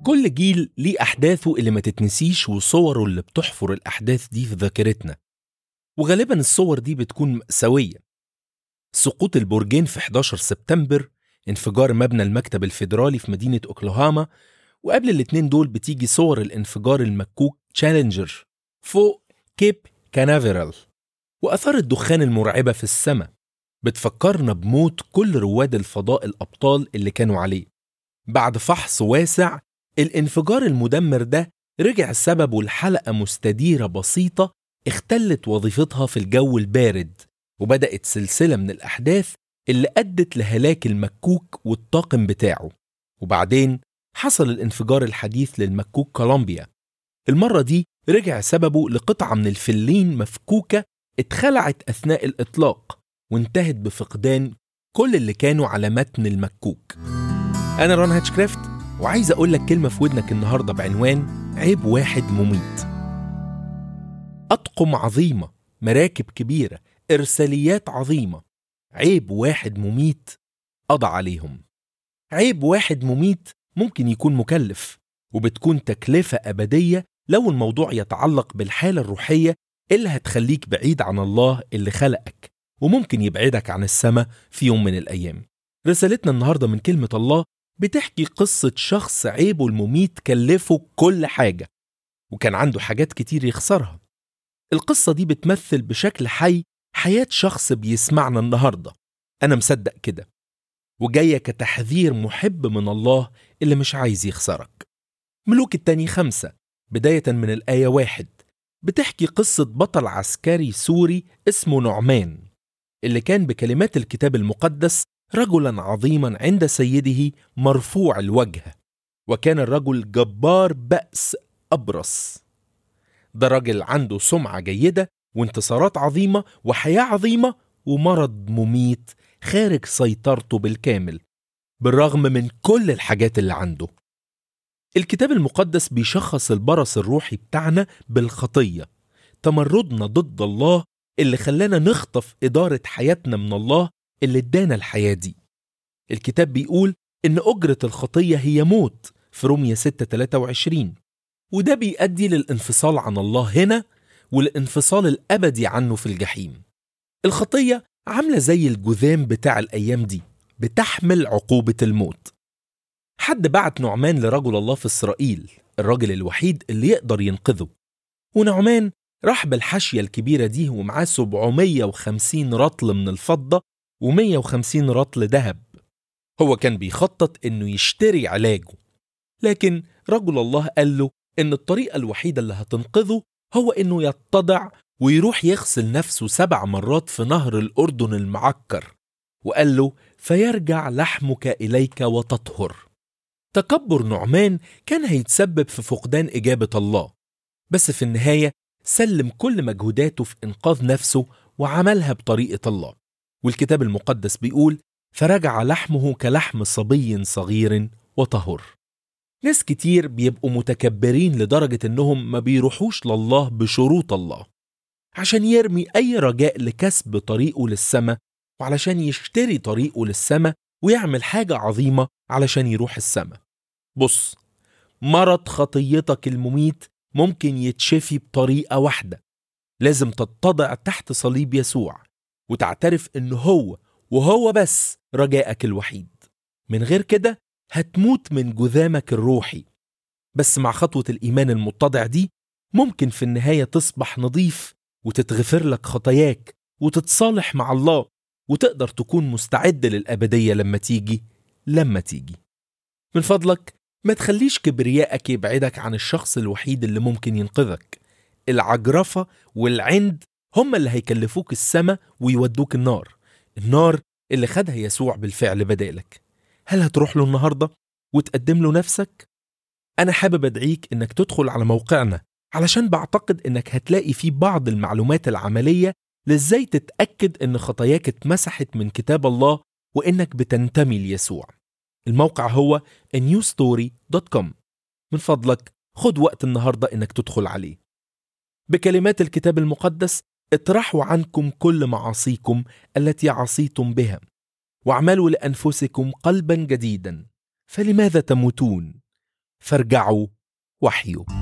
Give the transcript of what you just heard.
كل جيل ليه أحداثه اللي ما تتنسيش وصوره اللي بتحفر الأحداث دي في ذاكرتنا وغالبا الصور دي بتكون مأساوية سقوط البرجين في 11 سبتمبر انفجار مبنى المكتب الفيدرالي في مدينة أوكلاهاما وقبل الاتنين دول بتيجي صور الانفجار المكوك تشالنجر فوق كيب كانافيرال وأثار الدخان المرعبة في السماء بتفكرنا بموت كل رواد الفضاء الأبطال اللي كانوا عليه بعد فحص واسع الانفجار المدمر ده رجع سببه لحلقة مستديرة بسيطة اختلت وظيفتها في الجو البارد وبدأت سلسلة من الأحداث اللي أدت لهلاك المكوك والطاقم بتاعه وبعدين حصل الانفجار الحديث للمكوك كولومبيا المرة دي رجع سببه لقطعة من الفلين مفكوكة اتخلعت أثناء الإطلاق وانتهت بفقدان كل اللي كانوا على متن المكوك أنا رون هاتشكرافت وعايز أقول لك كلمة في ودنك النهاردة بعنوان عيب واحد مميت أطقم عظيمة مراكب كبيرة إرساليات عظيمة عيب واحد مميت قضى عليهم عيب واحد مميت ممكن يكون مكلف وبتكون تكلفة أبدية لو الموضوع يتعلق بالحالة الروحية اللي هتخليك بعيد عن الله اللي خلقك وممكن يبعدك عن السماء في يوم من الأيام رسالتنا النهاردة من كلمة الله بتحكي قصة شخص عيبه المميت كلفه كل حاجة وكان عنده حاجات كتير يخسرها القصة دي بتمثل بشكل حي حياة شخص بيسمعنا النهاردة أنا مصدق كده وجاية كتحذير محب من الله اللي مش عايز يخسرك ملوك التاني خمسة بداية من الآية واحد بتحكي قصة بطل عسكري سوري اسمه نعمان اللي كان بكلمات الكتاب المقدس رجلا عظيما عند سيده مرفوع الوجه وكان الرجل جبار بأس أبرص ده راجل عنده سمعة جيدة وانتصارات عظيمة وحياة عظيمة ومرض مميت خارج سيطرته بالكامل بالرغم من كل الحاجات اللي عنده الكتاب المقدس بيشخص البرص الروحي بتاعنا بالخطية تمردنا ضد الله اللي خلانا نخطف إدارة حياتنا من الله اللي ادانا الحياة دي الكتاب بيقول إن أجرة الخطية هي موت في رومية 6 23 وده بيؤدي للانفصال عن الله هنا والانفصال الأبدي عنه في الجحيم الخطية عاملة زي الجذام بتاع الأيام دي بتحمل عقوبة الموت حد بعت نعمان لرجل الله في إسرائيل الراجل الوحيد اللي يقدر ينقذه ونعمان راح بالحاشية الكبيرة دي ومعاه 750 رطل من الفضة و150 رطل ذهب هو كان بيخطط انه يشتري علاجه لكن رجل الله قال له ان الطريقة الوحيدة اللي هتنقذه هو انه يتضع ويروح يغسل نفسه سبع مرات في نهر الأردن المعكر وقال له فيرجع لحمك إليك وتطهر تكبر نعمان كان هيتسبب في فقدان إجابة الله بس في النهاية سلم كل مجهوداته في إنقاذ نفسه وعملها بطريقة الله والكتاب المقدس بيقول فرجع لحمه كلحم صبي صغير وطهر ناس كتير بيبقوا متكبرين لدرجة إنهم ما بيروحوش لله بشروط الله عشان يرمي أي رجاء لكسب طريقه للسماء وعلشان يشتري طريقه للسماء ويعمل حاجة عظيمة علشان يروح السماء بص مرض خطيتك المميت ممكن يتشفي بطريقة واحدة لازم تتضع تحت صليب يسوع وتعترف إن هو وهو بس رجائك الوحيد من غير كده هتموت من جذامك الروحي بس مع خطوة الإيمان المتضع دي ممكن في النهاية تصبح نظيف وتتغفر لك خطاياك وتتصالح مع الله وتقدر تكون مستعد للأبدية لما تيجي لما تيجي من فضلك ما تخليش كبريائك يبعدك عن الشخص الوحيد اللي ممكن ينقذك العجرفة والعند هم اللي هيكلفوك السما ويودوك النار النار اللي خدها يسوع بالفعل بدالك هل هتروح له النهاردة وتقدم له نفسك؟ أنا حابب أدعيك إنك تدخل على موقعنا علشان بعتقد إنك هتلاقي فيه بعض المعلومات العملية لإزاي تتأكد إن خطاياك اتمسحت من كتاب الله وإنك بتنتمي ليسوع الموقع هو newstory.com من فضلك خد وقت النهاردة إنك تدخل عليه بكلمات الكتاب المقدس اطرحوا عنكم كل معاصيكم التي عصيتم بها واعملوا لأنفسكم قلبا جديدا فلماذا تموتون فارجعوا وحيوا